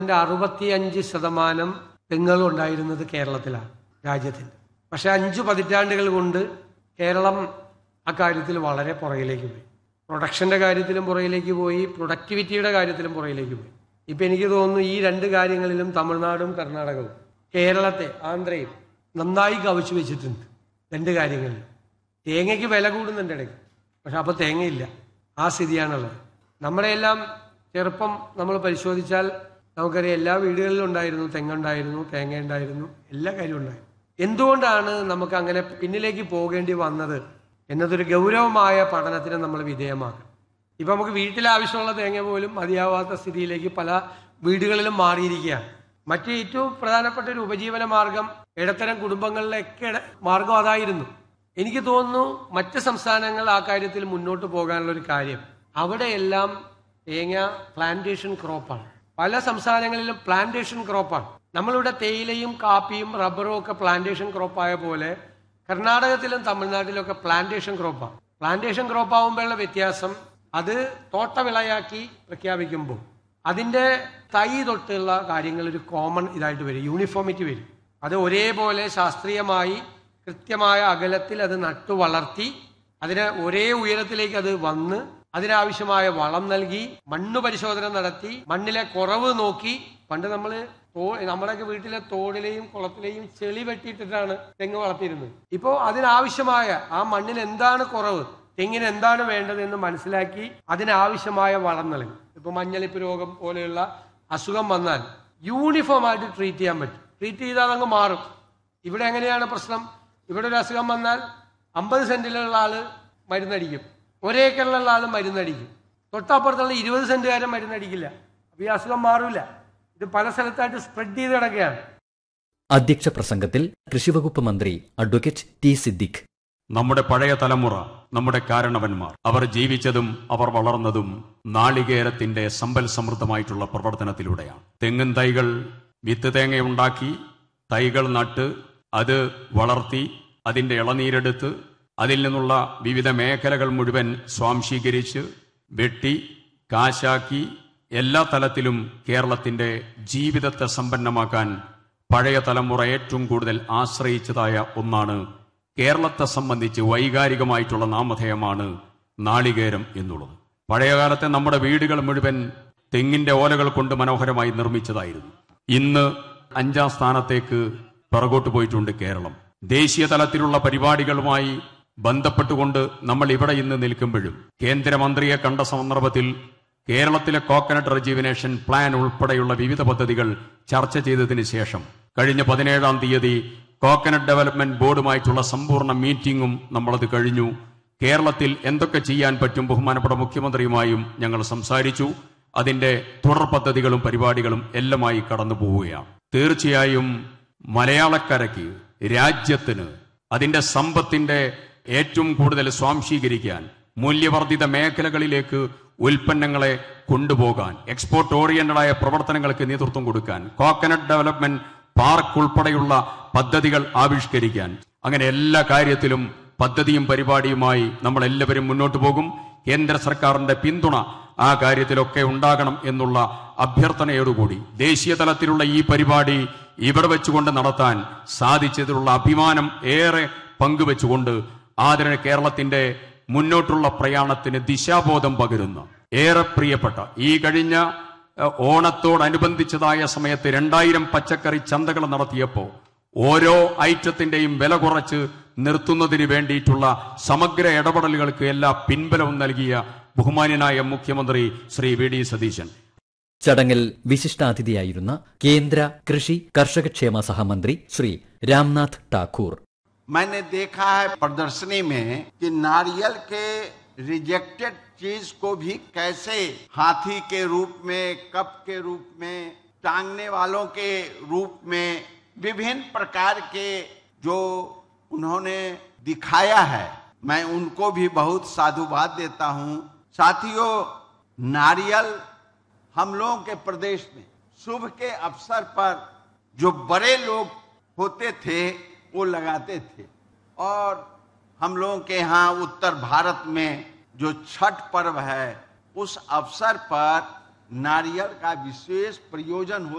അതിൻ്റെ അറുപത്തിയഞ്ച് ശതമാനം തെങ്ങുകൾ ഉണ്ടായിരുന്നത് കേരളത്തിലാണ് രാജ്യത്തിൽ പക്ഷെ അഞ്ച് പതിറ്റാണ്ടുകൾ കൊണ്ട് കേരളം അക്കാര്യത്തിൽ വളരെ പുറകിലേക്ക് പോയി പ്രൊഡക്ഷൻ്റെ കാര്യത്തിലും പുറകിലേക്ക് പോയി പ്രൊഡക്ടിവിറ്റിയുടെ കാര്യത്തിലും പുറകിലേക്ക് പോയി ഇപ്പം എനിക്ക് തോന്നുന്നു ഈ രണ്ട് കാര്യങ്ങളിലും തമിഴ്നാടും കർണാടകവും കേരളത്തെ ആന്ധ്രയും നന്നായി കവച്ചു വെച്ചിട്ടുണ്ട് രണ്ട് കാര്യങ്ങളിൽ തേങ്ങയ്ക്ക് വില കൂടുന്നുണ്ട് ഇടയ്ക്ക് പക്ഷെ അപ്പോൾ തേങ്ങയില്ല ആ സ്ഥിതിയാണുള്ളത് നമ്മുടെ എല്ലാം ചെറുപ്പം നമ്മൾ പരിശോധിച്ചാൽ നമുക്കറിയാം എല്ലാ വീടുകളിലും ഉണ്ടായിരുന്നു തെങ്ങുണ്ടായിരുന്നു തേങ്ങ ഉണ്ടായിരുന്നു എല്ലാ കാര്യവും ഉണ്ടായിരുന്നു എന്തുകൊണ്ടാണ് നമുക്ക് അങ്ങനെ പിന്നിലേക്ക് പോകേണ്ടി വന്നത് എന്നതൊരു ഗൗരവമായ പഠനത്തിന് നമ്മൾ വിധേയമാക്കണം ഇപ്പം നമുക്ക് വീട്ടിൽ ആവശ്യമുള്ള തേങ്ങ പോലും മതിയാവാത്ത സ്ഥിതിയിലേക്ക് പല വീടുകളിലും മാറിയിരിക്കുകയാണ് മറ്റ് ഏറ്റവും പ്രധാനപ്പെട്ട ഒരു ഉപജീവന മാർഗം ഇടത്തരം കുടുംബങ്ങളിലൊക്കെ ഇട- മാർഗം അതായിരുന്നു എനിക്ക് തോന്നുന്നു മറ്റ് സംസ്ഥാനങ്ങൾ ആ കാര്യത്തിൽ മുന്നോട്ട് പോകാനുള്ള ഒരു കാര്യം അവിടെയെല്ലാം തേങ്ങ പ്ലാന്റേഷൻ ക്രോപ്പാണ് പല സംസ്ഥാനങ്ങളിലും പ്ലാന്റേഷൻ ക്രോപ്പാണ് നമ്മളിവിടെ തേയിലയും കാപ്പിയും റബ്ബറും ഒക്കെ പ്ലാന്റേഷൻ ക്രോപ്പായ പോലെ കർണാടകത്തിലും തമിഴ്നാട്ടിലും ഒക്കെ പ്ലാന്റേഷൻ ക്രോപ്പാണ് പ്ലാന്റേഷൻ ക്രോപ്പ് ആകുമ്പോഴുള്ള വ്യത്യാസം അത് തോട്ടവിളയാക്കി പ്രഖ്യാപിക്കുമ്പോൾ അതിൻ്റെ തൈ തൊട്ടുള്ള കാര്യങ്ങൾ ഒരു കോമൺ ഇതായിട്ട് വരും യൂണിഫോമിറ്റി വരും അത് ഒരേപോലെ ശാസ്ത്രീയമായി കൃത്യമായ അകലത്തിൽ അത് നട്ടു വളർത്തി അതിന് ഒരേ ഉയരത്തിലേക്ക് അത് വന്ന് അതിനാവശ്യമായ വളം നൽകി മണ്ണ് പരിശോധന നടത്തി മണ്ണിലെ കുറവ് നോക്കി പണ്ട് നമ്മൾ തോ നമ്മുടെയൊക്കെ വീട്ടിലെ തോടിലെയും കുളത്തിലെയും ചെളി വെട്ടിയിട്ടിട്ടാണ് തെങ്ങ് വളർത്തിയിരുന്നത് ഇപ്പോൾ അതിനാവശ്യമായ ആ മണ്ണിൽ എന്താണ് കുറവ് തെങ്ങിന് എന്താണ് വേണ്ടതെന്ന് മനസ്സിലാക്കി അതിനാവശ്യമായ വളം നൽകി ഇപ്പൊ മഞ്ഞളിപ്പ് രോഗം പോലെയുള്ള അസുഖം വന്നാൽ യൂണിഫോം ആയിട്ട് ട്രീറ്റ് ചെയ്യാൻ പറ്റും ട്രീറ്റ് ചെയ്താൽ അതങ്ങ് മാറും ഇവിടെ എങ്ങനെയാണ് പ്രശ്നം ഇവിടെ ഒരു അസുഖം വന്നാൽ അമ്പത് സെന്റിലുള്ള ആള് മരുന്നടിക്കും ഒരേക്കറിലുള്ള ആള് മരുന്നടിക്കും തൊട്ടപ്പുറത്തുള്ള ഇരുപത് സെന്റുകാരൻ മരുന്നടിക്കില്ല അപ്പൊ ഈ അസുഖം മാറില്ല ഇത് പല സ്ഥലത്തായിട്ട് സ്പ്രെഡ് ചെയ്ത് കിടക്കുകയാണ് അധ്യക്ഷ പ്രസംഗത്തിൽ കൃഷിവകുപ്പ് മന്ത്രി അഡ്വക്കേറ്റ് ടി സിദ്ദിഖ് നമ്മുടെ പഴയ തലമുറ നമ്മുടെ കാരണവന്മാർ അവർ ജീവിച്ചതും അവർ വളർന്നതും നാളികേരത്തിന്റെ സമ്പൽ സമൃദ്ധമായിട്ടുള്ള പ്രവർത്തനത്തിലൂടെയാണ് തെങ്ങിൻ തൈകൾ വിത്ത് തേങ്ങയുണ്ടാക്കി തൈകൾ നട്ട് അത് വളർത്തി അതിന്റെ ഇളനീരെടുത്ത് അതിൽ നിന്നുള്ള വിവിധ മേഖലകൾ മുഴുവൻ സ്വാംശീകരിച്ച് വെട്ടി കാശാക്കി എല്ലാ തലത്തിലും കേരളത്തിന്റെ ജീവിതത്തെ സമ്പന്നമാക്കാൻ പഴയ തലമുറ ഏറ്റവും കൂടുതൽ ആശ്രയിച്ചതായ ഒന്നാണ് കേരളത്തെ സംബന്ധിച്ച് വൈകാരികമായിട്ടുള്ള നാമധേയമാണ് നാളികേരം എന്നുള്ളത് പഴയകാലത്തെ നമ്മുടെ വീടുകൾ മുഴുവൻ തെങ്ങിന്റെ ഓലകൾ കൊണ്ട് മനോഹരമായി നിർമ്മിച്ചതായിരുന്നു ഇന്ന് അഞ്ചാം സ്ഥാനത്തേക്ക് പിറകോട്ട് പോയിട്ടുണ്ട് കേരളം ദേശീയ തലത്തിലുള്ള പരിപാടികളുമായി ബന്ധപ്പെട്ടുകൊണ്ട് നമ്മൾ ഇവിടെ ഇന്ന് നിൽക്കുമ്പോഴും കേന്ദ്രമന്ത്രിയെ കണ്ട സന്ദർഭത്തിൽ കേരളത്തിലെ കോക്കനട്ട് റെജീവിനേഷൻ പ്ലാൻ ഉൾപ്പെടെയുള്ള വിവിധ പദ്ധതികൾ ചർച്ച ചെയ്തതിന് ശേഷം കഴിഞ്ഞ പതിനേഴാം തീയതി കോക്കനട്ട് ഡെവലപ്മെന്റ് ബോർഡുമായിട്ടുള്ള സമ്പൂർണ്ണ മീറ്റിംഗും നമ്മളത് കഴിഞ്ഞു കേരളത്തിൽ എന്തൊക്കെ ചെയ്യാൻ പറ്റും ബഹുമാനപ്പെട്ട മുഖ്യമന്ത്രിയുമായും ഞങ്ങൾ സംസാരിച്ചു അതിന്റെ തുടർ പദ്ധതികളും പരിപാടികളും എല്ലാമായി കടന്നു പോവുകയാണ് തീർച്ചയായും മലയാളക്കരയ്ക്ക് രാജ്യത്തിന് അതിന്റെ സമ്പത്തിന്റെ ഏറ്റവും കൂടുതൽ സ്വാംശീകരിക്കാൻ മൂല്യവർദ്ധിത മേഖലകളിലേക്ക് ഉൽപ്പന്നങ്ങളെ കൊണ്ടുപോകാൻ എക്സ്പോർട്ട് ഓറിയന്റഡായ പ്രവർത്തനങ്ങൾക്ക് നേതൃത്വം കൊടുക്കാൻ കോക്കനട്ട് ഡെവലപ്മെന്റ് പാർക്ക് ഉൾപ്പെടെയുള്ള പദ്ധതികൾ ആവിഷ്കരിക്കാൻ അങ്ങനെ എല്ലാ കാര്യത്തിലും പദ്ധതിയും പരിപാടിയുമായി നമ്മൾ എല്ലാവരും മുന്നോട്ട് പോകും കേന്ദ്ര സർക്കാരിന്റെ പിന്തുണ ആ കാര്യത്തിലൊക്കെ ഉണ്ടാകണം എന്നുള്ള അഭ്യർത്ഥനയോടുകൂടി ദേശീയ തലത്തിലുള്ള ഈ പരിപാടി ഇവിടെ വെച്ചുകൊണ്ട് നടത്താൻ സാധിച്ചതിലുള്ള അഭിമാനം ഏറെ പങ്കുവെച്ചുകൊണ്ട് ആദരണ കേരളത്തിന്റെ മുന്നോട്ടുള്ള പ്രയാണത്തിന് ദിശാബോധം പകരുന്ന ഏറെ പ്രിയപ്പെട്ട ഈ കഴിഞ്ഞ ഏഹ്, ഓണത്തോടനുബന്ധിച്ചതായ സമയത്ത് രണ്ടായിരം പച്ചക്കറി ചന്തകൾ നടത്തിയപ്പോൾ ഓരോ ഐറ്റത്തിന്റെയും വില കുറച്ച് നിർത്തുന്നതിന് വേണ്ടിയിട്ടുള്ള സമഗ്ര ഇടപെടലുകൾക്ക് എല്ലാ പിൻബലവും നൽകിയ ബഹുമാന്യനായ മുഖ്യമന്ത്രി ശ്രീ വി ഡി സതീശൻ ചടങ്ങിൽ വിശിഷ്ടാതിഥിയായിരുന്ന കേന്ദ്ര കൃഷി കർഷകക്ഷേമ സഹമന്ത്രി ശ്രീ രാംനാഥ് ടാക്കൂർ मैंने देखा है प्रदर्शनी में कि नारियल के रिजेक्टेड चीज को भी कैसे हाथी के रूप में कप के रूप में टांगने वालों के रूप में विभिन्न प्रकार के जो उन्होंने दिखाया है मैं उनको भी बहुत साधुवाद देता हूं साथियों नारियल हम लोगों के प्रदेश में शुभ के अवसर पर जो बड़े लोग होते थे वो लगाते थे और हम लोगों के यहाँ उत्तर भारत में जो छठ पर्व है उस अवसर पर नारियल का विशेष प्रयोजन हो